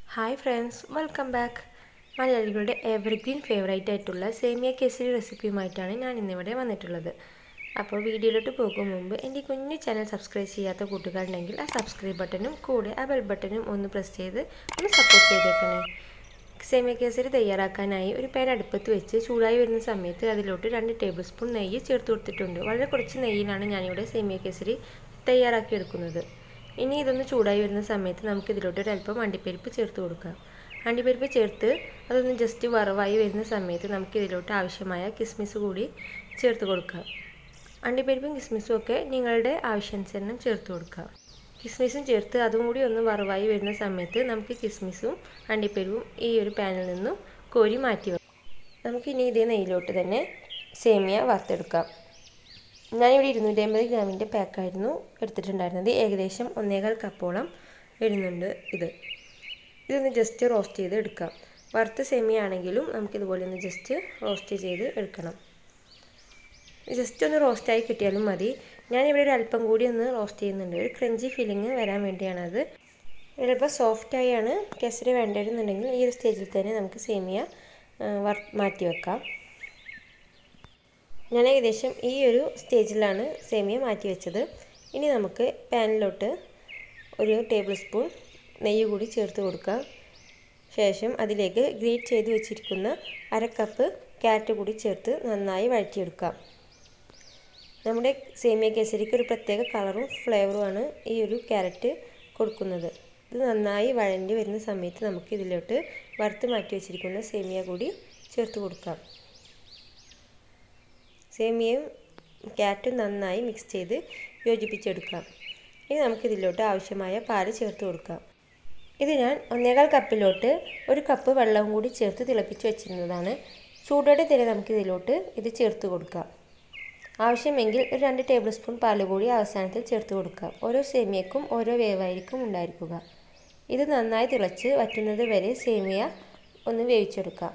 hi friends welcome back മലയാളികളുടെ evergreen favourite ആയിട്ടുള്ള സേമിയ കേസരി റെസിപ്പിയുമായിട്ടാണ് ഞാൻ ഇന്നിവിടെ വന്നിട്ടുള്ളത് അപ്പോൾ വീഡിയോയിലോട്ട് പോകും മുമ്പ് എൻ്റെ കുഞ്ഞു ചാനൽ സബ്സ്ക്രൈബ് ചെയ്യാത്ത കൂട്ടുകാരുണ്ടെങ്കിൽ ആ സബ്സ്ക്രൈബ് ബട്ടണും കൂടെ ആ ബെൽ ബട്ടണും ഒന്ന് പ്രസ് ചെയ്ത് ഒന്ന് സപ്പോർട്ട് ചെയ്തേക്കണേ സേമിയ കേസരി തയ്യാറാക്കാനായി ഒരു പാൻ അടുപ്പത്ത് വെച്ച് ചൂടായി വരുന്ന സമയത്ത് അതിലോട്ട് രണ്ട് ടേബിൾ സ്പൂൺ നെയ്യ് ചേർത്ത് കൊടുത്തിട്ടുണ്ട് വളരെ കുറച്ച് നെയ്യിലാണ് ഞാനിവിടെ സേമിയ കേസരി തയ്യാറാക്കി എടുക്കുന്നത് ഇനി ഇതൊന്ന് ചൂടായി വരുന്ന സമയത്ത് നമുക്ക് ഇതിലോട്ട് ഒരല്പം അണ്ടിപ്പരിപ്പ് ചേർത്ത് കൊടുക്കാം അണ്ടിപ്പരിപ്പ് ചേർത്ത് അതൊന്ന് ജസ്റ്റ് വറവായി വരുന്ന സമയത്ത് നമുക്ക് ഇതിലോട്ട് ആവശ്യമായ കിസ്മിസ് കൂടി ചേർത്ത് കൊടുക്കാം അണ്ടിപ്പരിപ്പും കിസ്മിസും ഒക്കെ നിങ്ങളുടെ ആവശ്യാനുസരണം ചേർത്ത് കൊടുക്കാം കിസ്മിസും ചേർത്ത് അതും കൂടി ഒന്ന് വറവായി വരുന്ന സമയത്ത് നമുക്ക് കിസ്മിസും അണ്ടിപ്പരിപ്പും ഈ ഒരു പാനിൽ നിന്നും കോരി മാറ്റി വെക്കാം നമുക്കിനി ഇതേ നെയ്യിലോട്ട് തന്നെ സേമിയ വറുത്തെടുക്കാം ഞാനിവിടെ ഇരുന്നൂറ്റി അമ്പത് ഗ്രാമിൻ്റെ പാക്കായിരുന്നു എടുത്തിട്ടുണ്ടായിരുന്നത് ഏകദേശം ഒന്നേകാൽ കപ്പോളം വരുന്നുണ്ട് ഇത് ഇതൊന്ന് ജസ്റ്റ് റോസ്റ്റ് ചെയ്ത് എടുക്കാം വറുത്ത സേമിയ ആണെങ്കിലും നമുക്കിതുപോലെ ഒന്ന് ജസ്റ്റ് റോസ്റ്റ് ചെയ്ത് എടുക്കണം ജസ്റ്റ് ഒന്ന് റോസ്റ്റായി കിട്ടിയാലും മതി ഞാനിവിടെ ഒരു അല്പം കൂടി ഒന്ന് റോസ്റ്റ് ചെയ്യുന്നുണ്ട് ഒരു ക്രഞ്ചി ഫീലിംഗ് വരാൻ വേണ്ടിയാണത് ചിലപ്പോൾ സോഫ്റ്റായാണ് കേസരി വേണ്ടതെന്നുണ്ടെങ്കിൽ ഈ ഒരു സ്റ്റേജിൽ തന്നെ നമുക്ക് സേമിയ വർ മാറ്റി വെക്കാം ഞാൻ ഏകദേശം ഈ ഒരു സ്റ്റേജിലാണ് സേമിയ മാറ്റി വെച്ചത് ഇനി നമുക്ക് പാനിലോട്ട് ഒരു ടേബിൾ സ്പൂൺ നെയ്യ് കൂടി ചേർത്ത് കൊടുക്കാം ശേഷം അതിലേക്ക് ഗ്രേറ്റ് ചെയ്ത് വെച്ചിരിക്കുന്ന അര കപ്പ് ക്യാരറ്റ് കൂടി ചേർത്ത് നന്നായി വഴറ്റിയെടുക്കാം നമ്മുടെ സേമിയ കേസരിക്ക് ഒരു പ്രത്യേക കളറും ഫ്ലേവറുമാണ് ഈ ഒരു ക്യാരറ്റ് കൊടുക്കുന്നത് ഇത് നന്നായി വഴണ്ടി വരുന്ന സമയത്ത് നമുക്ക് ഇതിലോട്ട് വറുത്ത് മാറ്റി വെച്ചിരിക്കുന്ന സേമിയ കൂടി ചേർത്ത് കൊടുക്കാം സേമിയയും ക്യാരറ്റും നന്നായി മിക്സ് ചെയ്ത് യോജിപ്പിച്ചെടുക്കാം ഇനി നമുക്കിതിലോട്ട് ആവശ്യമായ പാല് ചേർത്ത് കൊടുക്കാം ഇത് ഞാൻ ഒന്നേകാൽ കപ്പിലോട്ട് ഒരു കപ്പ് വെള്ളവും കൂടി ചേർത്ത് തിളപ്പിച്ച് വെച്ചിരുന്നതാണ് ചൂടോടെ തന്നെ നമുക്കിതിലോട്ട് ഇത് ചേർത്ത് കൊടുക്കാം ആവശ്യമെങ്കിൽ ഒരു രണ്ട് ടേബിൾ സ്പൂൺ പാൽ കൂടി അവസാനത്തിൽ ചേർത്ത് കൊടുക്കാം ഓരോ സേമിയക്കും ഓരോ വേവായിരിക്കും ഉണ്ടായിരിക്കുക ഇത് നന്നായി തിളച്ച് വറ്റുന്നത് വരെ സേമിയ ഒന്ന് വേവിച്ചെടുക്കാം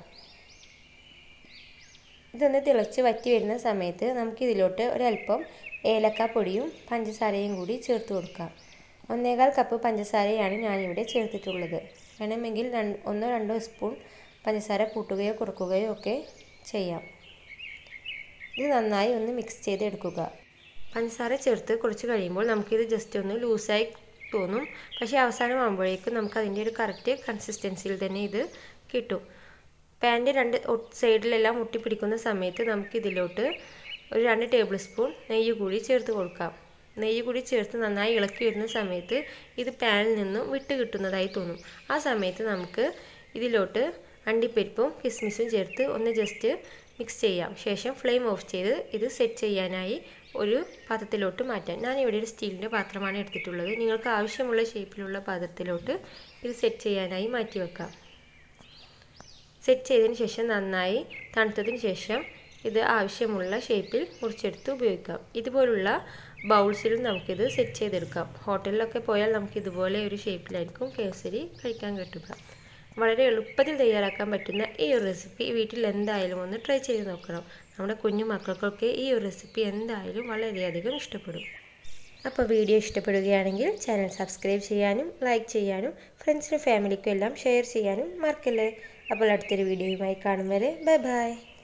ഇതൊന്ന് തിളച്ച് വറ്റി വരുന്ന സമയത്ത് നമുക്കിതിലോട്ട് ഒരല്പം ഏലക്കാപ്പൊടിയും പഞ്ചസാരയും കൂടി ചേർത്ത് കൊടുക്കാം ഒന്നേകാൽ കപ്പ് പഞ്ചസാരയാണ് ഞാനിവിടെ ചേർത്തിട്ടുള്ളത് വേണമെങ്കിൽ രണ്ട് ഒന്നോ രണ്ടോ സ്പൂൺ പഞ്ചസാര കൂട്ടുകയോ കുറക്കുകയോ ഒക്കെ ചെയ്യാം ഇത് നന്നായി ഒന്ന് മിക്സ് ചെയ്തെടുക്കുക പഞ്ചസാര ചേർത്ത് കുറച്ച് കഴിയുമ്പോൾ നമുക്കിത് ജസ്റ്റ് ഒന്ന് ലൂസായി തോന്നും പക്ഷേ അവസാനം ആകുമ്പോഴേക്കും നമുക്ക് അതിൻ്റെ ഒരു കറക്റ്റ് കൺസിസ്റ്റൻസിയിൽ തന്നെ ഇത് കിട്ടും പാൻ്റെ രണ്ട് സൈഡിലെല്ലാം ഒട്ടിപ്പിടിക്കുന്ന സമയത്ത് നമുക്കിതിലോട്ട് ഒരു രണ്ട് ടേബിൾ സ്പൂൺ നെയ്യ് കൂടി ചേർത്ത് കൊടുക്കാം നെയ്യ് കൂടി ചേർത്ത് നന്നായി ഇളക്കി വരുന്ന സമയത്ത് ഇത് പാനിൽ നിന്നും വിട്ട് കിട്ടുന്നതായി തോന്നും ആ സമയത്ത് നമുക്ക് ഇതിലോട്ട് അണ്ടിപ്പരിപ്പും കിസ്മിസും ചേർത്ത് ഒന്ന് ജസ്റ്റ് മിക്സ് ചെയ്യാം ശേഷം ഫ്ലെയിം ഓഫ് ചെയ്ത് ഇത് സെറ്റ് ചെയ്യാനായി ഒരു പാത്രത്തിലോട്ട് മാറ്റാം ഞാനിവിടെ ഒരു സ്റ്റീലിൻ്റെ പാത്രമാണ് എടുത്തിട്ടുള്ളത് നിങ്ങൾക്ക് ആവശ്യമുള്ള ഷേപ്പിലുള്ള പാത്രത്തിലോട്ട് ഇത് സെറ്റ് ചെയ്യാനായി മാറ്റി വെക്കാം സെറ്റ് ചെയ്തതിന് ശേഷം നന്നായി തണുത്തതിന് ശേഷം ഇത് ആവശ്യമുള്ള ഷേപ്പിൽ മുറിച്ചെടുത്ത് ഉപയോഗിക്കാം ഇതുപോലുള്ള ബൗൾസിലും നമുക്കിത് സെറ്റ് ചെയ്തെടുക്കാം ഹോട്ടലിലൊക്കെ പോയാൽ നമുക്ക് ഇതുപോലെ ഒരു ഷേപ്പിലായിരിക്കും കേസരി കഴിക്കാൻ കിട്ടുക വളരെ എളുപ്പത്തിൽ തയ്യാറാക്കാൻ പറ്റുന്ന ഈ ഒരു റെസിപ്പി വീട്ടിൽ എന്തായാലും ഒന്ന് ട്രൈ ചെയ്ത് നോക്കണം നമ്മുടെ കുഞ്ഞു മക്കൾക്കൊക്കെ ഈ ഒരു റെസിപ്പി എന്തായാലും വളരെയധികം ഇഷ്ടപ്പെടും അപ്പോൾ വീഡിയോ ഇഷ്ടപ്പെടുകയാണെങ്കിൽ ചാനൽ സബ്സ്ക്രൈബ് ചെയ്യാനും ലൈക്ക് ചെയ്യാനും ഫ്രണ്ട്സിനും ഫാമിലിക്കും എല്ലാം ഷെയർ ചെയ്യാനും മറക്കല്ലേ അപ്പോൾ അടുത്തൊരു വീഡിയോയുമായി കാണും വരെ ബൈ ബൈ